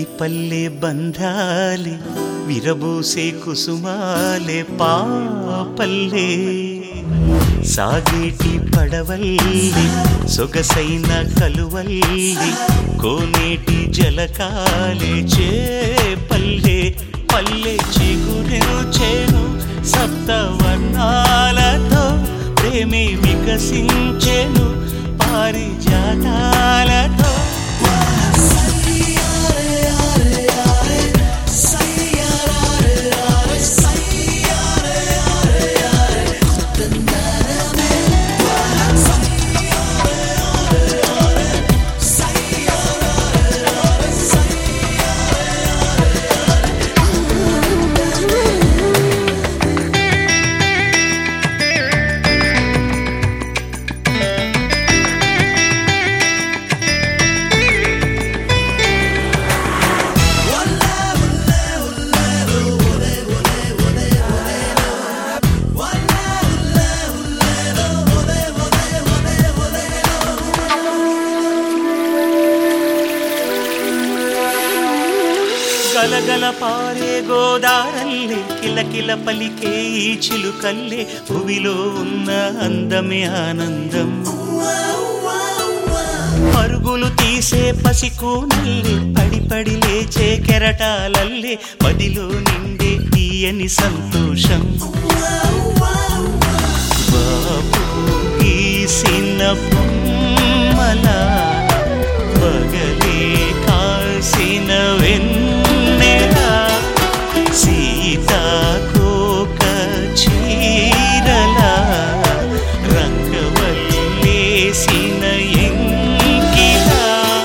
పల్లె బంధాలే విరబూసే కుసుమాలే పాపల్లే సాగేటి పడవల్లి సొగసైన కలువల్లి కోనేటి జలకాలే చేపల్లె పల్లె చిగురించేను సప్తవర్ణాలతో ప్రేమి వికసించెను పారిజాతాలతో గలగల పారే గోదారల్లే కిలకిల పలికే ఈ చిలుకల్లే భువిలో ఉన్న అందమే ఆనందం పరుగులు తీసే పసికూనల్లే పడి పడి లేచే కెరటాలల్లే మదిలో నిండే తీయని సంతోషం బాపు గీసిన బొమ్మల పగలే కాసిన వెన్నెల సీతాకోక చీరల రంగవల్లేసిన ఎంకిలా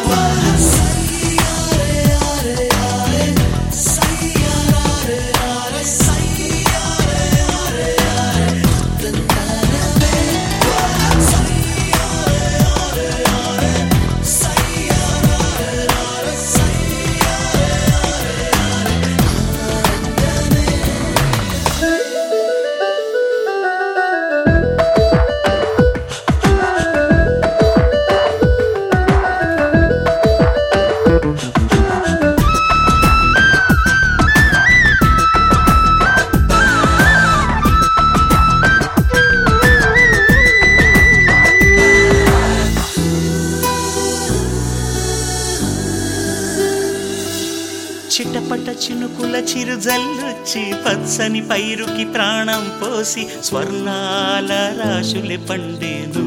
చిటపట చినుకుల చిరుజల్లొచ్చి పచ్చని పైరుకి ప్రాణం పోసి స్వర్ణాల రాశులే పండేను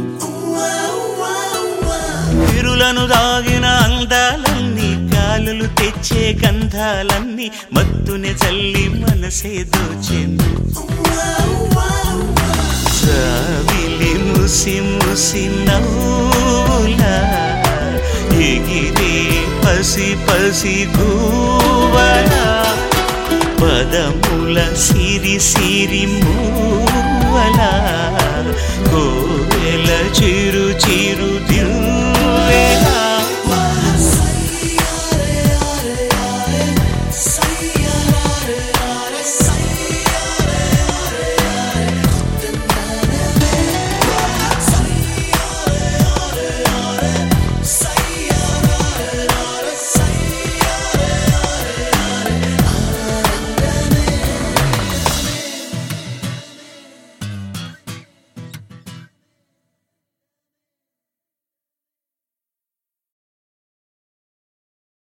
తిరులను దాగిన అందాలన్నీ గాలులు తెచ్చే గంధాలన్నీ మత్తుని చల్లి మనసే దోచెను సావిలి ముసి ముసి నవ్వులా ఎగిరే పసి పసి గూవల పదముల సిరి సిరి మూవల కోవెల చిరు చిరు దిల్